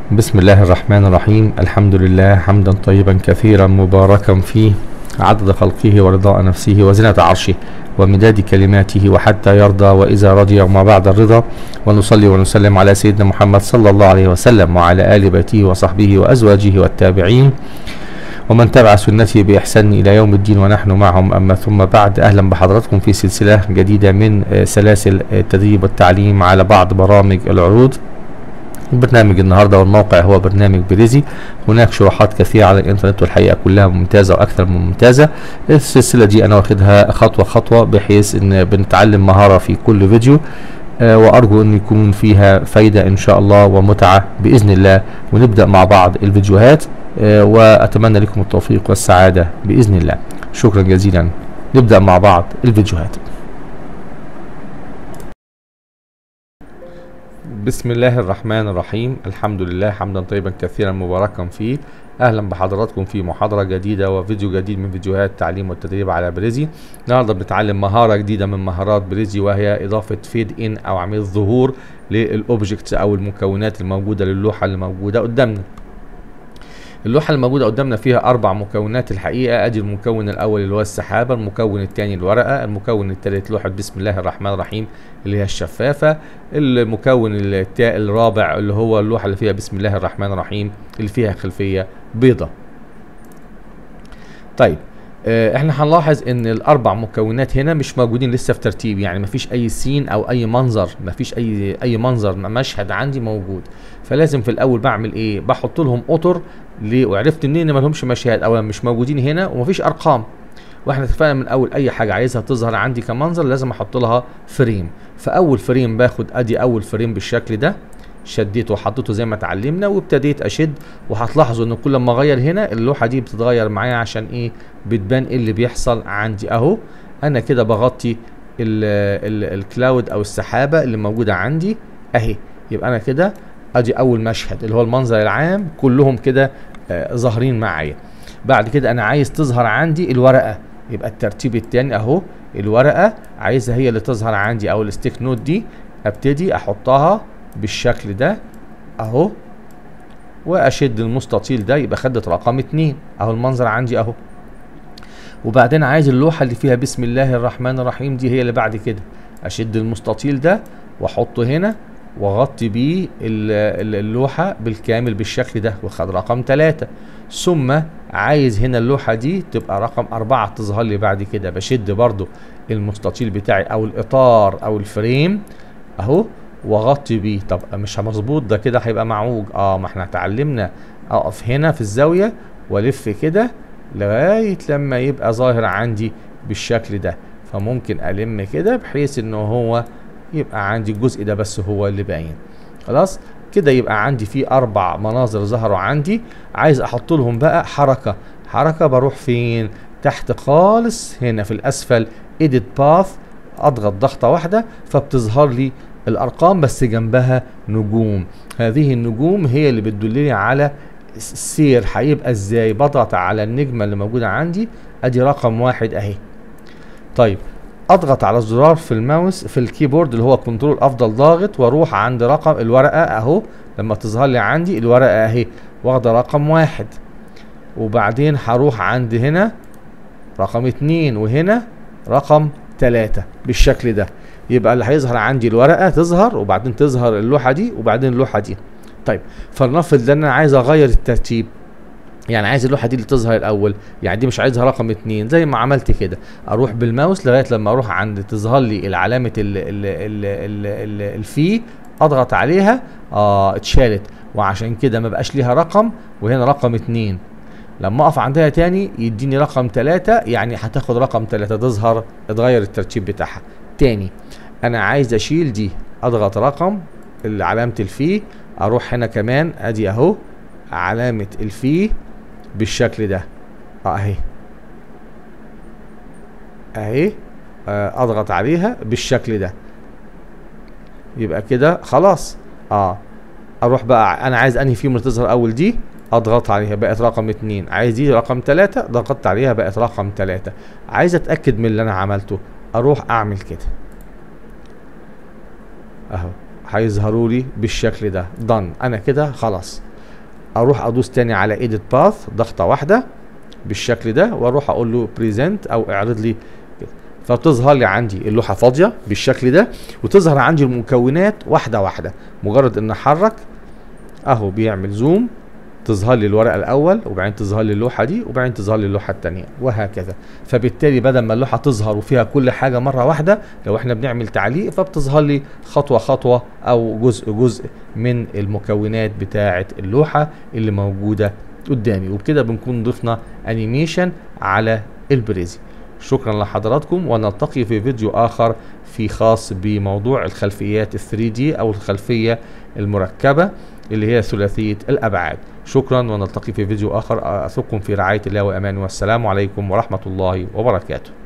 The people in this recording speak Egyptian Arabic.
بسم الله الرحمن الرحيم الحمد لله حمدا طيبا كثيرا مباركا فيه عدد خلقه ورضاء نفسه وزنة عرشه ومداد كلماته وحتى يرضى وإذا رضي وما بعد الرضا ونصلي ونسلم على سيدنا محمد صلى الله عليه وسلم وعلى آل بيته وصحبه وأزواجه والتابعين ومن تبع سنته بإحسان إلى يوم الدين ونحن معهم أما ثم بعد أهلا بحضراتكم في سلسلة جديدة من آه، سلاسل التدريب والتعليم على بعض برامج العروض برنامج النهارده والموقع هو برنامج بريزي هناك شروحات كثيره على الانترنت والحقيقه كلها ممتازه واكثر من ممتازه السلسله دي انا واخدها خطوه خطوه بحيث ان بنتعلم مهاره في كل فيديو آه، وارجو ان يكون فيها فايده ان شاء الله ومتعه باذن الله ونبدا مع بعض الفيديوهات آه، واتمنى لكم التوفيق والسعاده باذن الله شكرا جزيلا نبدا مع بعض الفيديوهات بسم الله الرحمن الرحيم الحمد لله حمدا طيبا كثيرا مباركا فيه اهلا بحضراتكم في محاضره جديده وفيديو جديد من فيديوهات التعليم والتدريب على بريزي النهارده بنتعلم مهاره جديده من مهارات بريزي وهي اضافه فيد ان او عمليه ظهور للاوبجكتس او المكونات الموجوده للوحه اللي موجوده قدامنا اللوحة الموجودة قدامنا فيها أربع مكونات الحقيقة أدي المكون الأول اللي هو السحابة، المكون الثاني الورقة، المكون الثالث لوحة بسم الله الرحمن الرحيم اللي هي الشفافة، المكون التا- الرابع اللي هو اللوحة اللي فيها بسم الله الرحمن الرحيم اللي فيها خلفية بيضة. طيب آه، احنا هنلاحظ ان الاربع مكونات هنا مش موجودين لسه في ترتيب يعني مفيش اي سين او اي منظر مفيش اي اي منظر مشهد عندي موجود فلازم في الاول بعمل ايه بحط لهم اطر ليه وعرفت منين ان مالهمش مشاهد اولا مش موجودين هنا ومفيش ارقام واحنا اتفقنا من اول اي حاجه عايزها تظهر عندي كمنظر لازم احط لها فريم فاول فريم باخد ادي اول فريم بالشكل ده شديته وحطيته زي ما اتعلمنا وابتديت اشد وهتلاحظوا ان كل ما اغير هنا اللوحه دي بتتغير معايا عشان ايه بتبان ايه اللي بيحصل عندي اهو انا كده بغطي ال- ال- الكلاود او السحابه اللي موجوده عندي اهي يبقى انا كده ادي اول مشهد اللي هو المنظر العام كلهم كده آه، ظاهرين معايا بعد كده انا عايز تظهر عندي الورقه يبقى الترتيب التاني اهو الورقه عايزها هي اللي تظهر عندي او الستيك نوت دي ابتدي احطها بالشكل ده اهو واشد المستطيل ده يبقى خدت رقم اتنين اهو المنظر عندي اهو وبعدين عايز اللوحة اللي فيها بسم الله الرحمن الرحيم دي هي اللي بعد كده اشد المستطيل ده واحطه هنا واغطي بيه ال- ال- اللوحة بالكامل بالشكل ده وخد رقم ثلاثة ثم عايز هنا اللوحة دي تبقى رقم أربعة تظهر لي بعد كده بشد برضو المستطيل بتاعي أو الإطار أو الفريم أهو واغطي بيه طب مش مظبوط ده كده هيبقى معوج اه ما احنا اتعلمنا اقف هنا في الزاوية والف كده لغاية لما يبقى ظاهر عندي بالشكل ده فممكن ألم كده بحيث إن هو يبقى عندي الجزء ده بس هو اللي باين خلاص كده يبقى عندي في أربع مناظر ظهروا عندي عايز أحط لهم بقى حركة حركة بروح فين تحت خالص هنا في الأسفل edit path أضغط ضغطة واحدة فبتظهر لي الأرقام بس جنبها نجوم هذه النجوم هي اللي بتدلني على السير هيبقى ازاي بضغط على النجمة اللي موجودة عندي ادي رقم واحد اهي طيب اضغط على الزرار في الماوس في الكيبورد اللي هو كنترول افضل ضاغط واروح عند رقم الورقة اهو لما تظهر لي عندي الورقة اهي واخدة رقم واحد وبعدين هروح عند هنا رقم اتنين وهنا رقم تلاتة بالشكل ده يبقى اللي هيظهر عندي الورقة تظهر وبعدين تظهر اللوحة دي وبعدين اللوحة دي طيب فلنفرض ان انا عايز اغير الترتيب يعني عايز اللوحه دي اللي تظهر الاول يعني دي مش عايزها رقم اتنين زي ما عملت كده اروح بالماوس لغايه لما اروح عند تظهر لي العلامه ال ال ال ال ال الفي اضغط عليها اه اتشالت وعشان كده ما بقاش ليها رقم وهنا رقم اتنين لما اقف عندها تاني يديني رقم تلاتة يعني هتاخد رقم تلاتة تظهر اتغير الترتيب بتاعها تاني انا عايز اشيل دي اضغط رقم علامة الفي اروح هنا كمان ادي اهو علامة الفي بالشكل ده اهي اهي آه، اضغط عليها بالشكل ده يبقى كده خلاص اه اروح بقى انا عايز انهي فيهم اللي تظهر اول دي اضغط عليها بقت رقم اتنين عايز دي رقم تلاتة ضغطت عليها بقت رقم تلاتة عايز اتأكد من اللي انا عملته اروح اعمل كده اهو هيظهروا لي بالشكل ده done انا كده خلاص اروح ادوس تاني على ايديت باث ضغطه واحده بالشكل ده واروح اقول له بريزنت او اعرض لي فبتظهر لي عندي اللوحه فاضيه بالشكل ده وتظهر عندي المكونات واحده واحده مجرد ان احرك اهو بيعمل زوم تظهر لي الورقه الاول وبعدين تظهر لي اللوحه دي وبعدين تظهر لي اللوحه الثانيه وهكذا فبالتالي بدل ما اللوحه تظهر وفيها كل حاجه مره واحده لو احنا بنعمل تعليق فبتظهر لي خطوه خطوه او جزء جزء من المكونات بتاعه اللوحه اللي موجوده قدامي وبكده بنكون ضفنا انيميشن على البريزي شكرا لحضراتكم ونلتقي في فيديو اخر في خاص بموضوع الخلفيات ال 3 دي او الخلفيه المركبه اللي هي ثلاثيه الابعاد شكرا ونلتقي في فيديو اخر اترككم في رعايه الله وامان والسلام عليكم ورحمه الله وبركاته